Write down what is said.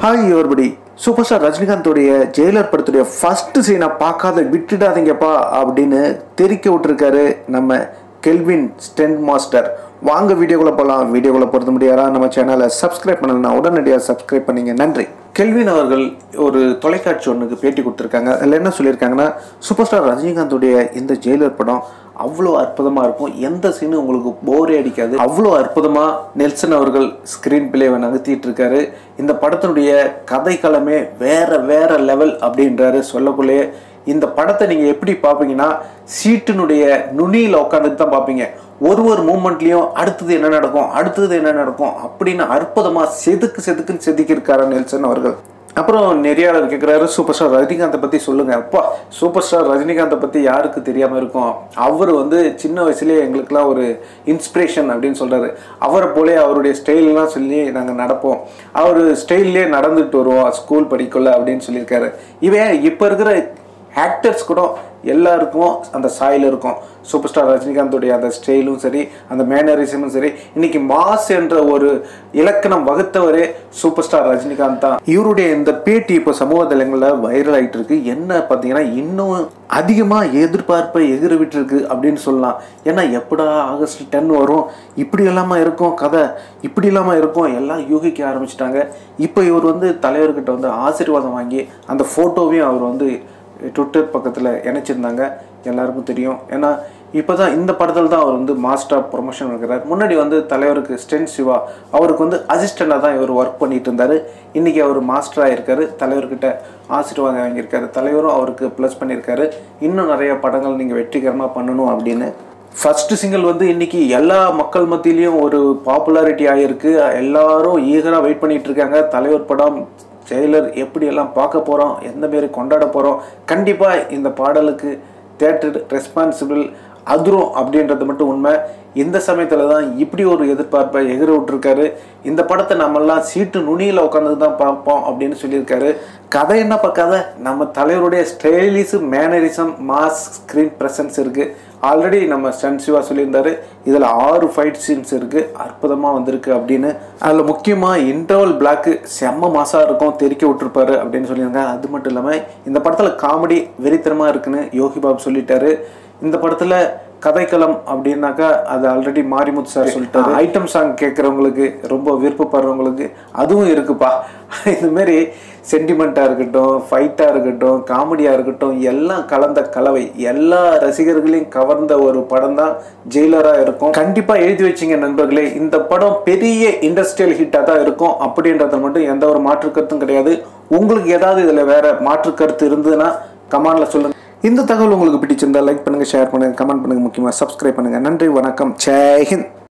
hi everybody super star ரஜினிகாந்தோடைய Jailer படத்துடைய first சீனை பார்க்காத விட்டுடாதீங்கப்பா அப்படின்னு தெரிக்க விட்டுருக்காரு நம்ம கெல்வின் ஸ்டென்ட் மாஸ்டர் வாங்க வீடியோக்குள்ள போகலாம் வீடியோக்குள்ள பொறுத்த முடியாதா நம்ம சேனலை சப்ஸ்கிரைப் பண்ணலன்னா உடனடியாக சப்ஸ்கிரைப் பண்ணீங்க நன்றி கெல்வின் அவர்கள் ஒரு தொலைக்காட்சி ஒன்றுக்கு பேட்டி கொடுத்துருக்காங்க அதில் என்ன சொல்லியிருக்காங்கன்னா சூப்பர் ஸ்டார் ரஜினிகாந்தோடைய இந்த ஜெயிலர் படம் அவ்வளோ அற்புதமாக இருக்கும் எந்த சீனும் உங்களுக்கு போரே அடிக்காது அவ்வளோ அற்புதமாக நெல்சன் அவர்கள் ஸ்க்ரீன் பிளேவை நகர்த்திட்டு இருக்காரு இந்த படத்தினுடைய கதைக்களமே வேற வேற லெவல் அப்படின்றாரு சொல்லக்குள்ளே இந்த படத்தை நீங்கள் எப்படி பார்ப்பீங்கன்னா சீட்டினுடைய நுனியில் உட்காந்துட்டு தான் பார்ப்பீங்க ஒரு ஒரு மூமெண்ட்லேயும் அடுத்தது என்ன நடக்கும் அடுத்தது என்ன நடக்கும் அப்படின்னு அற்புதமாக செதுக்கு செதுக்குன்னு செதுக்கியிருக்காரு நெல்சன் அவர்கள் அப்புறம் நெறியாளர் கேட்குறாரு சூப்பர் ஸ்டார் ரஜினிகாந்தை பற்றி சொல்லுங்க அப்பா சூப்பர் ஸ்டார் ரஜினிகாந்தை பற்றி யாருக்கு தெரியாமல் இருக்கும் அவர் வந்து சின்ன வயசுலேயே எங்களுக்குலாம் ஒரு இன்ஸ்பிரேஷன் அப்படின்னு சொல்கிறாரு அவரை போலே அவருடைய ஸ்டைல்லாம் சொல்லி நாங்கள் நடப்போம் அவர் ஸ்டைல்லே நடந்துட்டு வருவோம் ஸ்கூல் படிக்கல அப்படின்னு சொல்லியிருக்காரு இவன் இப்போ இருக்கிற ஆக்டர்ஸ் கூட எல்லாருக்கும் அந்த சாயில் இருக்கும் சூப்பர் ஸ்டார் ரஜினிகாந்தோடைய அந்த ஸ்டைலும் சரி அந்த மேனரிசமும் சரி இன்னைக்கு மாஸ் என்ற ஒரு இலக்கணம் வகுத்தவரே சூப்பர் ஸ்டார் ரஜினிகாந்த் தான் இவருடைய இந்த பேட்டி இப்போ சமூக தளங்களில் வைரல் ஆகிட்டு இருக்கு என்ன பார்த்தீங்கன்னா இன்னும் அதிகமாக எதிர்பார்ப்பை எகிர விட்டுருக்கு அப்படின்னு சொல்லலாம் ஏன்னா எப்படா ஆகஸ்ட் டென் வரும் இப்படி இல்லாமல் இருக்கும் கதை இப்படி இல்லாமல் இருக்கும் எல்லாம் யூகிக்க ஆரம்பிச்சிட்டாங்க இப்போ இவர் வந்து தலைவர்கிட்ட வந்து ஆசீர்வாதம் வாங்கி அந்த ஃபோட்டோவையும் அவர் வந்து ட்விட்டர் பக்கத்தில் இணைச்சிருந்தாங்க எல்லாருக்கும் தெரியும் ஏன்னா இப்போ தான் இந்த படத்தில் தான் அவர் வந்து மாஸ்டர் ஆஃப் ப்ரொமோஷன் இருக்கிறார் முன்னாடி வந்து தலைவருக்கு ஸ்டென் சிவா அவருக்கு வந்து அசிஸ்டண்டாக தான் இவர் ஒர்க் பண்ணிட்டு இருந்தார் இன்றைக்கி அவர் மாஸ்டராக இருக்கார் தலைவர்கிட்ட ஆசீர்வாதம் வாங்கியிருக்காரு தலைவரும் அவருக்கு ப்ளஸ் பண்ணியிருக்காரு இன்னும் நிறைய படங்கள் நீங்கள் வெற்றிகரமாக பண்ணணும் அப்படின்னு ஃபர்ஸ்ட் சிங்கிள் வந்து இன்னைக்கு எல்லா மக்கள் மத்தியிலையும் ஒரு பாப்புலாரிட்டி ஆகிருக்கு எல்லாரும் ஈகராக வெயிட் பண்ணிட்டு இருக்காங்க தலைவர் படம் ஜெயிலர் எப்படியெல்லாம் பார்க்க போகிறோம் எந்த மாரி கொண்டாட போகிறோம் கண்டிப்பாக இந்த பாடலுக்கு தேட்டர் ரெஸ்பான்சிபிள் அதிரும் அப்படின்றது மட்டும் உண்மை இந்த சமயத்தில் தான் இப்படி ஒரு எதிர்பார்ப்பை எகிர விட்டுருக்காரு இந்த படத்தை நம்மெல்லாம் சீட்டு நுனியில் உட்காந்து தான் பார்ப்போம் அப்படின்னு சொல்லியிருக்காரு கதை என்னப்பா கதை நம்ம தலைவருடைய stylish mannerism mass screen presence இருக்குது ஆல்ரெடி நம்ம ஸ்டன் சிவா சொல்லியிருந்தாரு இதில் ஆறு ஃபைட் சீன்ஸ் இருக்குது அற்புதமாக வந்திருக்கு அப்படின்னு அதில் முக்கியமாக இன்டர்வல் பிளாக்கு செம்ம மாசாக இருக்கும் தெறிக்க விட்டுருப்பாரு அப்படின்னு சொல்லியிருந்தாங்க அது மட்டும் இல்லாமல் இந்த படத்தில் காமெடி வெறித்தனமாக இருக்குன்னு யோகி பாபு சொல்லிட்டாரு இந்த படத்தில் கதைக்களம் அப்படின்னாக்கா அது ஆல்ரெடி மாரிமுத்து சார் சொல்லிட்டாரு ஐட்டம் சாங் கேட்குறவங்களுக்கு ரொம்ப விருப்பப்படுறவங்களுக்கு அதுவும் இருக்குப்பா இதுமாரி சென்டிமெண்ட்டாக இருக்கட்டும் ஃபைட்டாக இருக்கட்டும் காமெடியாக இருக்கட்டும் எல்லாம் கலந்த கலவை எல்லா ரசிகர்களையும் கவர்ந்த ஒரு படம் தான் ஜெயிலராக இருக்கும் கண்டிப்பாக எழுதி வச்சிங்க நண்பர்களே இந்த படம் பெரிய இண்டஸ்ட்ரியல் ஹிட்டாக தான் இருக்கும் அப்படின்றத மட்டும் எந்த ஒரு மாற்று கருத்தும் கிடையாது உங்களுக்கு ஏதாவது இதில் வேற மாற்று கருத்து இருந்ததுன்னா கமெண்ட்ல சொல்லுங்க இந்த தகவல் உங்களுக்கு பிடிச்சிருந்தா லைக் பண்ணுங்க ஷேர் பண்ணுங்க கமெண்ட் பண்ணுங்க முக்கியமாக சப்ஸ்கிரைப் பண்ணுங்க நன்றி வணக்கம் ஜெய் ஹிந்த்